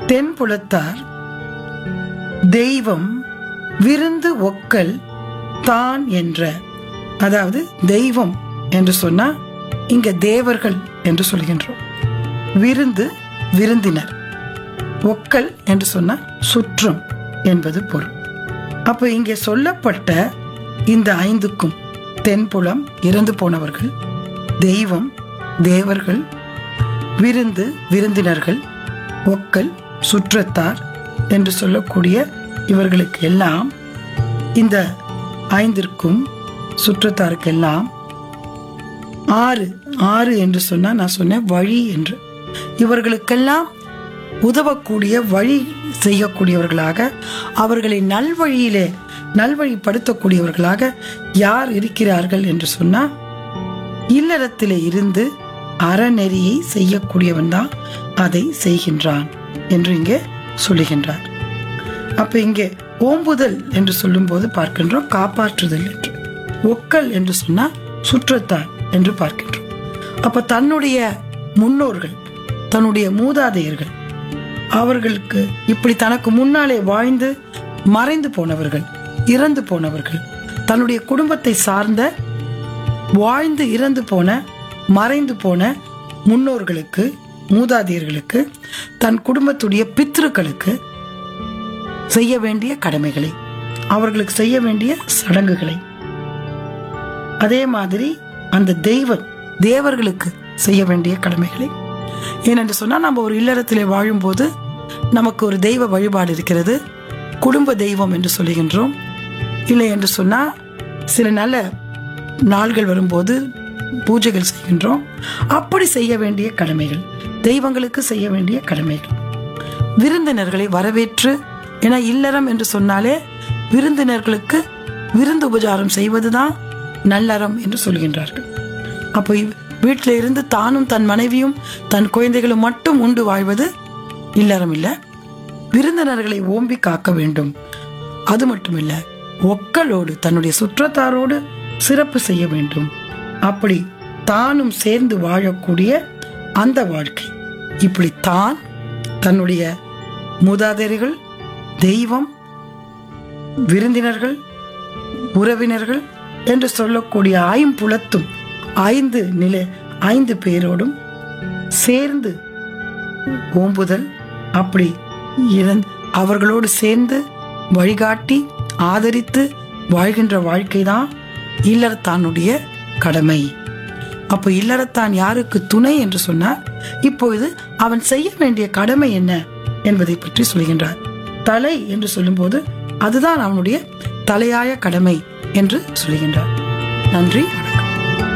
தென்புலத்தார் தெய்வம் விருந்து ஒக்கல் தான் என்ற அதாவது தெய்வம் என்று சொன்னா இங்க தேவர்கள் என்று சொல்கின்றோம் விருந்து விருந்தினர் ஒக்கல் என்று சொன்னா சுற்றம் என்பது பொருள் அப்ப இங்கே சொல்லப்பட்ட இந்த ஐந்துக்கும் தென்புலம் இறந்து போனவர்கள் தெய்வம் தேவர்கள் விருந்து விருந்தினர்கள் ஒக்கல் சுற்றத்தார் என்று சொல்லக்கூடிய இவர்களுக்கு எல்லாம் இந்த ஐந்திற்கும் சுற்றத்தாருக்கெல்லாம் ஆறு ஆறு என்று சொன்னா நான் சொன்னேன் வழி என்று இவர்களுக்கெல்லாம் உதவக்கூடிய வழி செய்யக்கூடியவர்களாக அவர்களை நல்வழியிலே நல்வழிப்படுத்தக்கூடியவர்களாக யார் இருக்கிறார்கள் என்று சொன்னா இல்லறத்திலே இருந்து அறநெறியை செய்யக்கூடியவன் தான் அதை செய்கின்றான் என்று இங்கே சொல்லுகின்றார் அப்ப இங்கே ஓம்புதல் என்று சொல்லும்போது பார்க்கின்றோம் காப்பாற்றுதல் என்று ஒக்கல் என்று சொன்னா சுற்றத்தார் என்று பார்க்கின்றோம் அப்ப தன்னுடைய முன்னோர்கள் தன்னுடைய மூதாதையர்கள் அவர்களுக்கு இப்படி தனக்கு முன்னாலே வாழ்ந்து மறைந்து போனவர்கள் இறந்து போனவர்கள் தன்னுடைய குடும்பத்தை சார்ந்த வாழ்ந்து இறந்து போன மறைந்து போன முன்னோர்களுக்கு மூதாதையர்களுக்கு தன் குடும்பத்துடைய பித்ருக்களுக்கு செய்ய வேண்டிய கடமைகளை அவர்களுக்கு செய்ய வேண்டிய சடங்குகளை அதே மாதிரி அந்த தெய்வம் தேவர்களுக்கு செய்ய வேண்டிய கடமைகளை ஏனென்று சொன்னால் நம்ம ஒரு இல்லறத்திலே வாழும்போது நமக்கு ஒரு தெய்வ வழிபாடு இருக்கிறது குடும்ப தெய்வம் என்று சொல்லுகின்றோம் இல்லை என்று சொன்னால் சில நல்ல நாள்கள் வரும்போது பூஜைகள் செய்கின்றோம் அப்படி செய்ய வேண்டிய கடமைகள் தெய்வங்களுக்கு செய்ய வேண்டிய கடமைகள் விருந்தினர்களை வரவேற்று என இல்லறம் என்று சொன்னாலே விருந்தினர்களுக்கு விருந்து உபச்சாரம் செய்வதுதான் நல்லறம் என்று சொல்கின்றார்கள் அப்போ வீட்டில் இருந்து தானும் தன் மனைவியும் தன் குழந்தைகளும் மட்டும் உண்டு வாழ்வது இல்லறம் இல்ல விருந்தினர்களை ஓம்பி காக்க வேண்டும் அது மட்டுமில்ல ஒக்களோடு தன்னுடைய சுற்றத்தாரோடு சிறப்பு செய்ய வேண்டும் அப்படி தானும் சேர்ந்து வாழக்கூடிய அந்த வாழ்க்கை இப்படி தான் தன்னுடைய மூதாதையர்கள் தெய்வம் விருந்தினர்கள் உறவினர்கள் என்று சொல்லக்கூடிய ஐம்புலத்தும் ஐந்து நிலை ஐந்து பேரோடும் சேர்ந்து ஓம்புதல் அப்படி இறந்- அவர்களோடு சேர்ந்து வழிகாட்டி ஆதரித்து வாழ்கின்ற வாழ்க்கை தான் இல்லறத்தானுடைய கடமை அப்போ இல்லறத்தான் யாருக்கு துணை என்று சொன்னார் இப்பொழுது அவன் செய்ய வேண்டிய கடமை என்ன என்பதை பற்றி சொல்கின்றார் தலை என்று சொல்லும்போது அதுதான் அவனுடைய தலையாய கடமை என்று சொல்கின்றார் நன்றி வணக்கம்